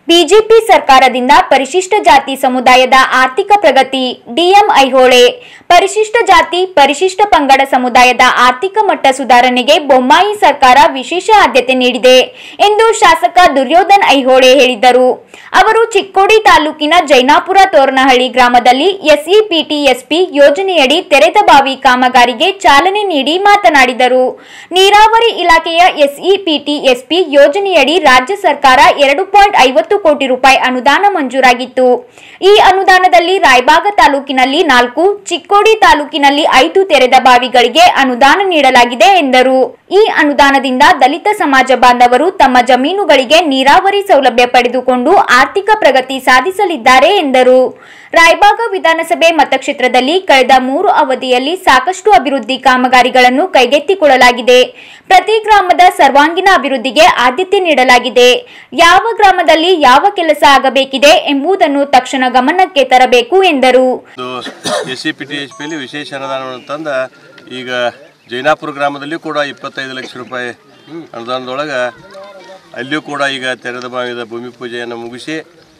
BJP ಸರ್ಕಾರದಿಂದ ಪರಿಶಿಷ್ಟ ಜಾತಿ ಸಮುದಾಯದ ಆರ್ಥಿಕ ಪ್ರಗತಿ ಡಿಎಂ ಐಹೊಳೆ ಪರಿಶಿಷ್ಟ ಜಾತಿ ಪರಿಶಿಷ್ಟ ಪಂಗಡ ಸಮುದಾಯದ ಆರ್ಥಿಕ ಮಟ್ಟ ಸುಧಾರಣೆಗೆ ಬೊಮ್ಮಾಯಿ ಸರ್ಕಾರ ವಿಶೇಷ ಆದ್ಯತೆ ನೀಡಿದೆ ಎಂದು ಶಾಸಕ ದುರ್ಯೋಧನ್ ಐಹೊಳೆ ಹೇಳಿದರು ಅವರು ಚಿಕ್ಕೋಡಿ ತಾಲೂಕಿನ ಜೈನಾಪುರ ತೋರನಹಳ್ಳಿ ಗ್ರಾಮದಲ್ಲಿ ಎಸ್ಇಪಿಟಿಎಸ್ಪಿ ಯೋಜನೆಯಡಿ ತೆರೆದ ಬಾವಿ ಕಾಮಗಾರಿಗೆ ಚಾಲನೆ ನೀಡಿ ಮಾತನಾಡಿದರು ನೀರಾವರಿ ಇಲಾಖೆಯ ಎಸ್ಇಪಿಟಿಎಸ್ಪಿ ಯೋಜನೆಯಡಿ ರಾಜ್ಯ ಸರ್ಕಾರ ಎರಡು ಪಾಯಿಂಟ್ ಐವತ್ತು ಕೋಟಿ ರೂಪಾಯಿ ಅನುದಾನ ಮಂಜೂರಾಗಿತ್ತು ಈ ಅನುದಾನದಲ್ಲಿ ರಾಯಬಾಗ ತಾಲೂಕಿನಲ್ಲಿ ನಾಲ್ಕು ಚಿಕ್ಕೋಡಿ ತಾಲೂಕಿನಲ್ಲಿ ಐದು ತೆರೆದ ಬಾವಿಗಳಿಗೆ ಅನುದಾನ ನೀಡಲಾಗಿದೆ ಎಂದರು ಈ ಅನುದಾನದಿಂದ ದಲಿತ ಸಮಾಜ ಬಾಂಧವರು ತಮ್ಮ ಜಮೀನುಗಳಿಗೆ ನೀರಾವರಿ ಸೌಲಭ್ಯ ಪಡೆದುಕೊಂಡು ಆರ್ಥಿಕ ಪ್ರಗತಿ ಸಾಧಿಸಲಿದ್ದಾರೆ ಎಂದರು ರಾಯಬಾಗ ವಿಧಾನಸಭೆ ಮತಕ್ಷೇತ್ರದಲ್ಲಿ ಕಳೆದ ಮೂರು ಅವಧಿಯಲ್ಲಿ ಸಾಕಷ್ಟು ಅಭಿವೃದ್ಧಿ ಕಾಮಗಾರಿಗಳನ್ನು ಕೈಗೆತ್ತಿಕೊಳ್ಳಲಾಗಿದೆ ಪ್ರತಿ ಗ್ರಾಮದ ಸರ್ವಾಂಗೀಣ ಅಭಿವೃದ್ಧಿಗೆ ಆದ್ಯತೆ ನೀಡಲಾಗಿದೆ ಯಾವ ಗ್ರಾಮದಲ್ಲಿ ಯಾವ ಕೆಲಸ ಆಗಬೇಕಿದೆ ಎಂಬುದನ್ನು ತಕ್ಷಣ ಗಮನಕ್ಕೆ ತರಬೇಕು ಎಂದರು ಇದು S C P T H ಪಿಯಲ್ಲಿ ವಿಶೇಷ ಅನುದಾನವನ್ನು ತಂದ ಈಗ ಜೈನಾಪುರ ಗ್ರಾಮದಲ್ಲಿಯೂ ಕೂಡ ಇಪ್ಪತ್ತೈದು ಲಕ್ಷ ರೂಪಾಯಿ ಅನುದಾನದೊಳಗೆ ಅಲ್ಲಿಯೂ ಕೂಡ ಈಗ ತೆರೆದ ಬಾವಿದ ಭೂಮಿ ಪೂಜೆಯನ್ನು ಮುಗಿಸಿ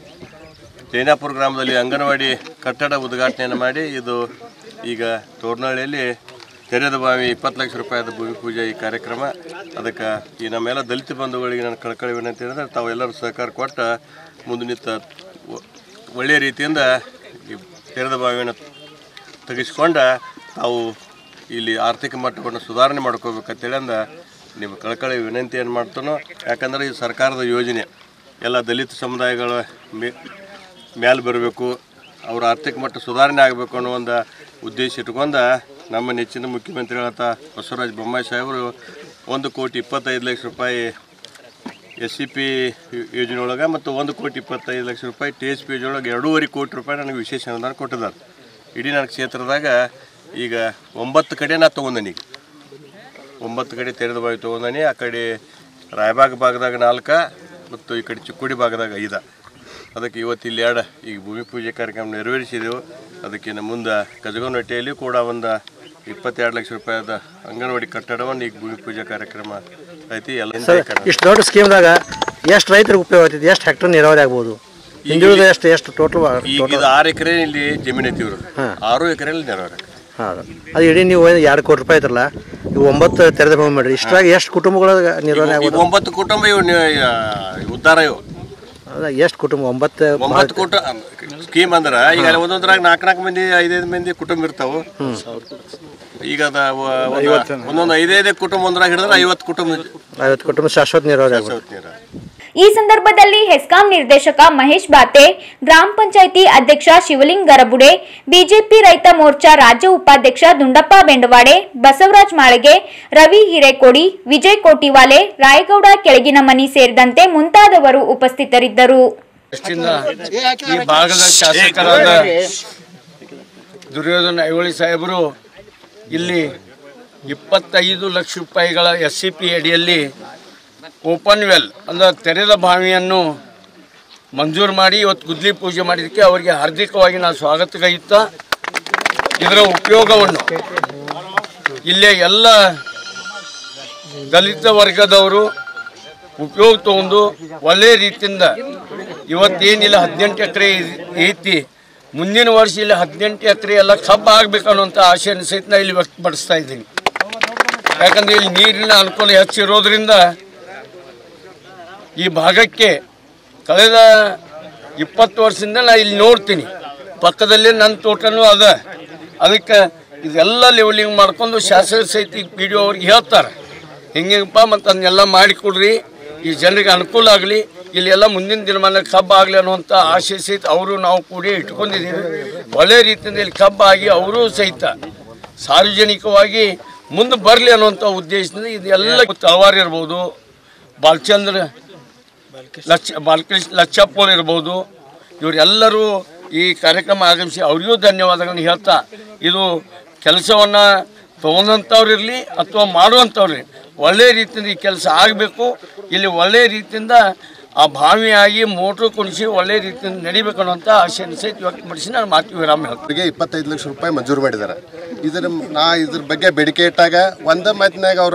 ಜೈನಾಪುರ ಗ್ರಾಮದಲ್ಲಿ ಅಂಗನವಾಡಿ ಕಟ್ಟಡ ಉದ್ಘಾಟನೆಯನ್ನು ಮಾಡಿ ಇದು ಈಗ ತೋರ್ನಹಳ್ಳಿಯಲ್ಲಿ ತೆರೆದ ಬಾವಿ ಇಪ್ಪತ್ತು ಲಕ್ಷ ರೂಪಾಯಿದ ಭೂಮಿ ಪೂಜೆ ಈ ಕಾರ್ಯಕ್ರಮ ಅದಕ್ಕೆ ಈ ನಮ್ಮೆಲ್ಲ ದಲಿತ ಬಂಧುಗಳಿಗೆ ನಾನು ಕಳಕಳಿ ವಿನಂತಿ ಹೇಳಿದ್ರೆ ತಾವೆಲ್ಲರೂ ಸಹಕಾರ ಕೊಟ್ಟು ಮುಂದೆ ನಿಂತ ಒ- ಒಳ್ಳೆಯ ರೀತಿಯಿಂದ ಈ ತೆರೆದ ಬಾವಿಯನ್ನು ತೆಗೆಸ್ಕೊಂಡ ತಾವು ಇಲ್ಲಿ ಆರ್ಥಿಕ ಮಟ್ಟವನ್ನು ಸುಧಾರಣೆ ಮಾಡ್ಕೋಬೇಕಂತೇಳಿ ಅಂದ ನಿಮ್ಮ ಕಳಕಳಿ ವಿನಂತಿಯನ್ನು ಮಾಡ್ತಾನೋ ಯಾಕಂದ್ರೆ ಇದು ಸರ್ಕಾರದ ಯೋಜನೆ ಎಲ್ಲ ದಲಿತ ಸಮುದಾಯಗಳ ಮೇ ಮ್ಯಾಲೆ ಬರಬೇಕು ಅವ್ರ ಆರ್ಥಿಕ ಮಟ್ಟ ಸುಧಾರಣೆ ಆಗಬೇಕು ಅನ್ನೋ ಒಂದು ಉದ್ದೇಶ ಇಟ್ಕೊಂಡ ನಮ್ಮ ನೆಚ್ಚಿನ ಮುಖ್ಯಮಂತ್ರಿಗಳಾದ ಬಸವರಾಜ ಬೊಮ್ಮಾಯಿ ಸಾಹೇಬರು ಒಂದು ಕೋಟಿ ಇಪ್ಪತ್ತೈದು ಲಕ್ಷ ರೂಪಾಯಿ ಎಸ್ ಸಿ ಪಿ ಯೋಜನೆ ಒಳಗೆ ಮತ್ತು ಒಂದು ಕೋಟಿ ಇಪ್ಪತ್ತೈದು ಲಕ್ಷ ರೂಪಾಯಿ ಟಿ ಎಸ್ ಪಿ ಯೋಜನೆ ಒಳಗೆ ಎರಡೂವರೆ ಕೋಟಿ ರೂಪಾಯಿ ನನಗೆ ವಿಶೇಷ ಅನುದಾನ ಕೊಟ್ಟಿದ್ದಾರೆ ಇಡೀ ನನ್ನ ಕ್ಷೇತ್ರದಾಗ ಈಗ ಒಂಬತ್ತು ಕಡೆ ನಾ ತೊಗೊಂಡೇನಿ ಈಗ ಒಂಬತ್ತು ಕಡೆ ತೆರೆದ ಬಾವಿ ತೊಗೊಂಡೇನಿ ಆ ಕಡೆ ರಾಯಬಾಗ್ ಭಾಗದಾಗ ನಾಲ್ಕು ಮತ್ತು ಈ ಕಡೆ ಚಿಕ್ಕೋಡಿ ಭಾಗದಾಗ ಐದು ಅದಕ್ಕೆ ಇವತ್ತು ಇಲ್ಲಿ ಎರಡು ಈಗ ಭೂಮಿ ಪೂಜೆ ಕಾರ್ಯಕ್ರಮ ನೆರವೇರಿಸಿದೆವು ಅದಕ್ಕೆ ಇನ್ನು ಮುಂದೆ ಕಜಗೋನಹಟ್ಟಿಯಲ್ಲಿ ಕೂಡ ಒಂದು ಇಪ್ಪತ್ತೆರಡು ಲಕ್ಷ ರೂಪಾಯಿದ ಅಂಗನವಾಡಿ ಕಟ್ಟಡವನ್ನು ಈಗ ಭೂಮಿ ಪೂಜೆ ಕಾರ್ಯಕ್ರಮ ಐತಿ ಎಲ್ಲ ಇಷ್ಟು ದೊಡ್ಡ ಸ್ಕೀಮ್ದಾಗ ಎಷ್ಟು ರೈತರಿಗೆ ಉಪಯೋಗ ಆಗ್ತೈತಿ ಎಷ್ಟು ಹೆಕ್ಟರ್ ನೀರಾವರಿ ಆಗ್ಬೋದು ಹಿಂದುಳಿದ ಎಷ್ಟು ಎಷ್ಟು ಟೋಟಲ್ ಈಗ ಇದು ಆರು ಎಕರೆ ಇಲ್ಲಿ ಜಮೀನು ಐತಿ ಇವರು ಆರು ಎಕರೆಯಲ್ಲಿ ನೆರವೇರ ಹಾಂ ಅದು ಇಡೀ ನೀವು ಎರಡು ಕೋಟಿ ರೂಪಾಯಿ ಐತ್ರಲ್ಲ ಇವು ಒಂಬತ್ತು ತೆರೆದ ಭೂಮಿ ಮಾಡ್ರಿ ಇಷ್ಟ್ರಾಗ ಎಷ್ಟು ಕುಟುಂಬಗಳ ನಿರ್ವಹಣೆ ಈಗ ಆಗ್ಬೋದು ಒಂಬತ್ತು ಕುಟುಂಬ ಇವು ನಿ- ಯ- ಉದ್ಧಾರ ಇವು ಅದ ಎಷ್ಟು ಕುಟುಂಬ ಒಂಬತ್ತು ಒಂಬತ್ತು ಕುಟ ಸ್ಕೀಮ್ ಅಂದ್ರ ಈಗ ಒಂದೊಂದ್ರಾಗ ನಾಲ್ಕು ನಾಲ್ಕು ಮಂದಿ ಐದೈದು ಮಂದಿ ಕುಟುಂಬ ಇರ್ತಾವು ಈಗ ಅದ ವ- ಒಂದು- ಒಂದೊಂದು ಐದೈದೇ ಕುಟುಂಬ ಒಂದ್ರಾಗ ಹಿಡಿದ್ರೆ ಐವತ್ತು ಕುಟುಂಬ ಐವತ್ತು ಕುಟುಂಬ ಶಾಶ್ವತ ನೀರಾವರಿ ಆಗ್ಬೋದು ಸೌತ್ ನೀರ ಈ ಸಂದರ್ಭದಲ್ಲಿ ಹೆಸ್ಕಾಂ ನಿರ್ದೇಶಕ ಮಹೇಶ್ ಬಾತೆ ಗ್ರಾಮ ಪಂಚಾಯಿತಿ ಅಧ್ಯಕ್ಷ ಶಿವಲಿಂಗ್ ಗರಬುಡೆ ಬಿಜೆಪಿ ರೈತ ಮೋರ್ಚಾ ರಾಜ್ಯ ಉಪಾಧ್ಯಕ್ಷ ದುಂಡಪ್ಪ ಬೆಂಡವಾಡೆ ಬಸವರಾಜ್ ಮಾಳಗೆ ರವಿ ಹಿರೇಕೋಡಿ ವಿಜಯ್ ಕೋಟಿವಾಲೆ ರಾಯಗೌಡ ಕೆಳಗಿನ ಮನಿ ಸೇರಿದಂತೆ ಮುಂತಾದವರು ಉಪಸ್ಥಿತರಿದ್ದರು ದೃಷ್ಟಿಯಿಂದ ಈ ಭಾಗದ ಶಾಸಕರಾದ ದುರ್ಯೋಧನ ಐಹೊಳಿ ಸಾಹೇಬರು ಇಲ್ಲಿ ಇಪ್ಪತ್ತೈದು ಲಕ್ಷ ರೂಪಾಯಿಗಳ ಎಸ್ ಸಿ ಪಿ ಅಡಿಯಲ್ಲಿ ಓಪನ್ ವೆಲ್ ಅಂದರೆ ತೆರೆದ ಬಾವಿಯನ್ನು ಮಂಜೂರು ಮಾಡಿ ಇವತ್ತು ಗುದ್ಲಿ ಪೂಜೆ ಮಾಡಿದ್ದಕ್ಕೆ ಅವರಿಗೆ ಹಾರ್ದಿಕವಾಗಿ ನಾನು ಸ್ವಾಗತಗೈತ ಇದರ ಉಪಯೋಗವನ್ನು ಇಲ್ಲೇ ಎಲ್ಲ ದಲಿತ ವರ್ಗದವರು ಉಪಯೋಗ ತಗೊಂಡು ಒಳ್ಳೆಯ ರೀತಿಯಿಂದ ಇವತ್ತೇನಿಲ್ಲ ಹದಿನೆಂಟು ಎಕರೆ ಐತಿ ಮುಂದಿನ ವರ್ಷ ಇಲ್ಲಿ ಹದಿನೆಂಟು ಎಕರೆ ಎಲ್ಲ ಕಬ್ಬು ಆಗ್ಬೇಕು ಅನ್ನೋಂಥ ಆಶೆಯನ್ನು ಸಹಿತ ನಾ ಇಲ್ಲಿ ವ್ಯಕ್ತಪಡಿಸ್ತಾ ಇದ್ದೀನಿ ಯಾಕಂದ್ರೆ ಇಲ್ಲಿ ನೀರಿನ ಅನುಕೂಲ ಹೆಚ್ಚಿರೋದ್ರಿಂದ ಈ ಭಾಗಕ್ಕೆ ಕಳೆದ ಇಪ್ಪತ್ತು ವರ್ಷದಿಂದ ನಾ ಇಲ್ಲಿ ನೋಡ್ತೀನಿ ಪಕ್ಕದಲ್ಲೇ ನನ್ನ ತೋಟನೂ ಅದ ಅದಕ್ಕೆ ಇದೆಲ್ಲ ಲೆವೆಲಿಂಗ್ ಮಾಡ್ಕೊಂಡು ಶಾಸಕರ ಸಹಿತ ಈಗ ಪಿ ಡಿ ಅವ್ರಿಗೆ ಹೇಳ್ತಾರೆ ಹಿಂಗಿಂಗಪ್ಪ ಮತ್ತು ಅದನ್ನೆಲ್ಲ ಮಾಡಿಕೊಡ್ರಿ ಈ ಜನರಿಗೆ ಅನುಕೂಲ ಆಗಲಿ ಇಲ್ಲಿ ಎಲ್ಲ ಮುಂದಿನ ದಿನಮಾನ ಕಬ್ಬು ಆಗಲಿ ಅನ್ನುವಂಥ ಆಶೆ ಸಹಿತ ಅವರು ನಾವು ಕೂಡಿ ಇಟ್ಕೊಂಡಿದ್ದೀವಿ ಒಳ್ಳೆ ರೀತಿಯಿಂದ ಇಲ್ಲಿ ಕಬ್ಬು ಆಗಿ ಅವರು ಸಹಿತ ಸಾರ್ವಜನಿಕವಾಗಿ ಮುಂದೆ ಬರಲಿ ಅನ್ನುವಂಥ ಉದ್ದೇಶದಿಂದ ಇದೆಲ್ಲ ತಳವಾರ ಇರ್ಬೋದು ಬಾಲಚಂದ್ರ ಲಕ್ಷ ಬಾಲಕೃಷ್ಣ ಲಚ್ಚಪ್ಪೋಳು ಇರ್ಬೋದು ಇವರೆಲ್ಲರೂ ಈ ಕಾರ್ಯಕ್ರಮ ಆಗಮಿಸಿ ಅವರಿಗೂ ಧನ್ಯವಾದಗಳನ್ನು ಹೇಳ್ತಾ ಇದು ಕೆಲಸವನ್ನು ತೊಗೊಂಡಂಥವ್ರು ಇರಲಿ ಅಥವಾ ಮಾಡುವಂಥವ್ರು ಇರ್ಲಿ, ಒಳ್ಳೆಯ ರೀತಿಯಿಂದ ಈ ಕೆಲಸ ಆಗಬೇಕು ಇಲ್ಲಿ ಒಳ್ಳೆಯ ರೀತಿಯಿಂದ ಆ ಬಾವಿಯಾಗಿ ಮೋಟ್ರು ಕುಣಿಸಿ ಒಳ್ಳೆಯ ರೀತಿಯಿಂದ ನಡಿಬೇಕು ಅನ್ನೋಂಥ ಆಶೆಯನ್ನು ಸಹಿತ ವ್ಯಕ್ತಪಡಿಸಿ ನಾನು ಮಾತು ವಿರಾಮ ಹೇಳ್ತೀನಿ ಅವರಿಗೆ ಇಪ್ಪತ್ತೈದು ಲಕ್ಷ ರೂಪಾಯಿ ಮಂಜೂರು ಮಾಡಿದ್ದಾರೆ ಇದರ ನಾ ಇದ್ರ ಬಗ್ಗೆ ಬೇಡಿಕೆ ಇಟ್ಟಾಗ ಒಂದ ಮಾತಿನಾಗ ಅವ್ರು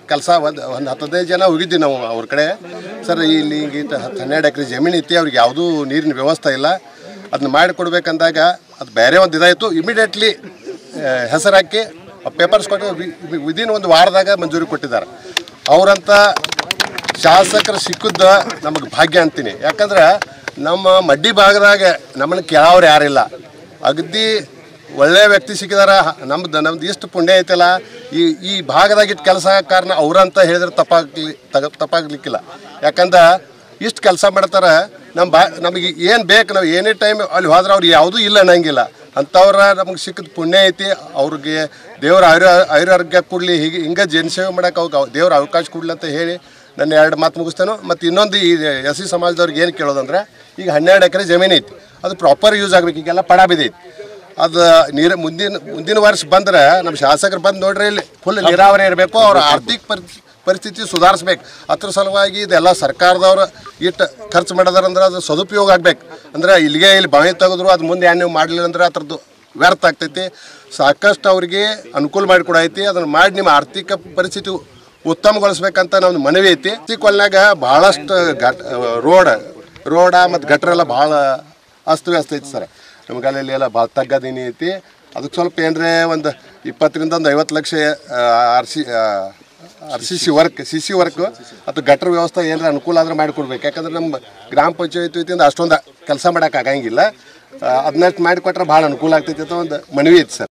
ಕೆಲಸ ಒಂದು ಒಂದು ಹತ್ತು ಹದಿನೈದು ಜನ ಹೋಗಿದ್ವಿ ನಾವು ಅವ್ರ ಕಡೆ ಸರ್ ಇಲ್ಲಿ ಹಿಂಗೆ ಇಟ್ಟು ಹತ್ತು ಹನ್ನೆರಡು ಎಕರೆ ಜಮೀನು ಐತಿ ಅವ್ರಿಗೆ ಯಾವುದೂ ನೀರಿನ ವ್ಯವಸ್ಥೆ ಇಲ್ಲ ಅದನ್ನ ಮಾಡಿಕೊಡ್ಬೇಕಂದಾಗ ಅದು ಬೇರೆ ಒಂದು ಇದಾಯಿತು ಇಮಿಡಿಯೇಟ್ಲಿ ಹೆಸರು ಹಾಕಿ ಪೇಪರ್ಸ್ ಕೊಟ್ಟು ವಿದಿನ್ ಒಂದು ವಾರದಾಗ ಮಂಜೂರಿ ಕೊಟ್ಟಿದ್ದಾರೆ ಅವರಂತ ಶಾಸಕರು ಸಿಕ್ಕಿದ್ದ ನಮಗೆ ಭಾಗ್ಯ ಅಂತೀನಿ ಯಾಕಂದ್ರೆ ನಮ್ಮ ಮಡ್ಡಿ ಭಾಗದಾಗ ನಮ್ಮನ್ನು ಕೇಳೋರು ಯಾರಿಲ್ಲ ಅಗದಿ ಒಳ್ಳೆ ವ್ಯಕ್ತಿ ಸಿಕ್ಕಿದಾರ ನಮ್ದು ನಮ್ದು ಇಷ್ಟು ಪುಣ್ಯ ಐತಲ್ಲ ಈ ಈ ಭಾಗದಾಗ ಇಟ್ಟು ಕೆಲಸ ಕಾರಣ ಅವ್ರಂತ ಹೇಳಿದ್ರೆ ತಪ್ಪಾಗ್ಲಿ ತಗ ತಪ್ಪಾಗ್ಲಿಕ್ಕಿಲ್ಲ ಯಾಕಂದ್ರೆ ಇಷ್ಟು ಕೆಲಸ ಮಾಡ್ತಾರೆ ನಮ್ಮ ಬಾ ನಮಗೆ ಏನು ಬೇಕು ನಾವು ಏನೇ ಟೈಮ್ ಅಲ್ಲಿ ಹೋದ್ರೆ ಅವ್ರು ಯಾವುದೂ ಇಲ್ಲ ಅನ್ನಂಗಿಲ್ಲ ಅಂಥವ್ರ ನಮಗೆ ಸಿಕ್ಕಿದ ಪುಣ್ಯ ಐತಿ ಅವ್ರಿಗೆ ದೇವ್ರ ಆಯುರ ಆಯುರಾರೋಗ್ಯ ಕೊಡಲಿ ಹೀಗೆ ಹಿಂಗೆ ಜನಸೇವೆ ಮಾಡೋಕೆ ಅವ್ರಿಗೆ ದೇವ್ರ ಅವಕಾಶ ಕೊಡ್ಲಿ ಅಂತ ಹೇಳಿ ನನ್ನ ಎರಡು ಮಾತು ಮುಗಿಸ್ತೇನೆ ಮತ್ತು ಇನ್ನೊಂದು ಈ ಎಸ್ ಸಿ ಸಮಾಜದವ್ರಿಗೆ ಏನು ಕೇಳೋದಂದ್ರೆ ಈಗ ಹನ್ನೆರಡು ಎಕರೆ ಜಮೀನು ಐತಿ ಅದು ಪ್ರಾಪರ್ ಯೂಸ್ ಆಗ್ಬೇಕು ಈಗೆಲ್ಲ ಪಡ ಬಿದ್ದೈತಿ ಅದು ನೀರು ಮುಂದಿನ ಮುಂದಿನ ವರ್ಷ ಬಂದ್ರೆ ನಮ್ಮ ಶಾಸಕರು ಬಂದು ನೋಡ್ರಿ ಇಲ್ಲಿ ಫುಲ್ ನೀರಾವರಿ ಇರಬೇಕು ಅವ್ರ ಆರ್ಥಿಕ ಪರಿಸ್ಥಿತಿ ಪರಿಸ್ಥಿತಿ ಸುಧಾರಿಸ್ಬೇಕು ಅದ್ರ ಸಲುವಾಗಿ ಇದೆಲ್ಲ ಸರ್ಕಾರದವ್ರು ಇಟ್ಟು ಖರ್ಚು ಮಾಡೋದಾರ ಅಂದ್ರೆ ಅದು ಸದುಪಯೋಗ ಆಗ್ಬೇಕು ಅಂದ್ರೆ ಇಲ್ಲಿಗೆ ಇಲ್ಲಿ ಬಾವಿ ತೆಗೆದ್ರು ಅದು ಮುಂದೆ ಏನು ನೀವು ಮಾಡಲಿಲ್ಲ ಅಂದ್ರೆ ಅದ್ರದ್ದು ವ್ಯರ್ಥ ಆಗ್ತೈತಿ ಸಾಕಷ್ಟು ಅವ್ರಿಗೆ ಅನುಕೂಲ ಮಾಡಿಕೊಡೈತಿ ಅದನ್ನು ಮಾಡಿ ನಿಮ್ಮ ಆರ್ಥಿಕ ಪರಿಸ್ಥಿತಿ ಉತ್ತಮಗೊಳಿಸ್ಬೇಕಂತ ನಮ್ದು ಮನವಿ ಐತಿ ಚಿಕ್ಕೊಲ್ನಾಗ ಭಾಳಷ್ಟು ಘಟ್ ರೋಡ್ ರೋಡ ಮತ್ತು ಗಟ್ರೆಲ್ಲ ಭಾಳ ಅಸ್ತವ್ಯಸ್ತ ಐತಿ ಸರ್ ನಮ್ಗೆ ಅಲ್ಲಿ ಎಲ್ಲ ಭಾಳ ತಗ್ಗದೀನಿ ಐತಿ ಅದಕ್ಕೆ ಸ್ವಲ್ಪ ಏನರೇ ಒಂದು ಇಪ್ಪತ್ತರಿಂದ ಒಂದು ಐವತ್ತು lakh R C R C C work C C work ಅಥವಾ ಗಟ್ರ ವ್ಯವಸ್ಥೆ ಏನಾರ ಅನುಕೂಲ ಆದ್ರೆ ಮಾಡಿಕೊಡ್ಬೇಕು ಯಾಕಂದ್ರೆ ನಮ್ಮ ಗ್ರಾಮ ಪಂಚಾಯತ್ ವತಿಯಿಂದ ಅಷ್ಟೊಂದು ಕೆಲಸ ಮಾಡೋಕೆ ಆಗಂಗಿಲ್ಲ ಅದನ್ನಷ್ಟು ಮಾಡಿಕೊಟ್ರೆ ಭಾಳ ಅನುಕೂಲ ಆಗ್ತೈತಿ ಅಂತ ಒಂದು ಮನವಿ ಐತಿ ಸರ್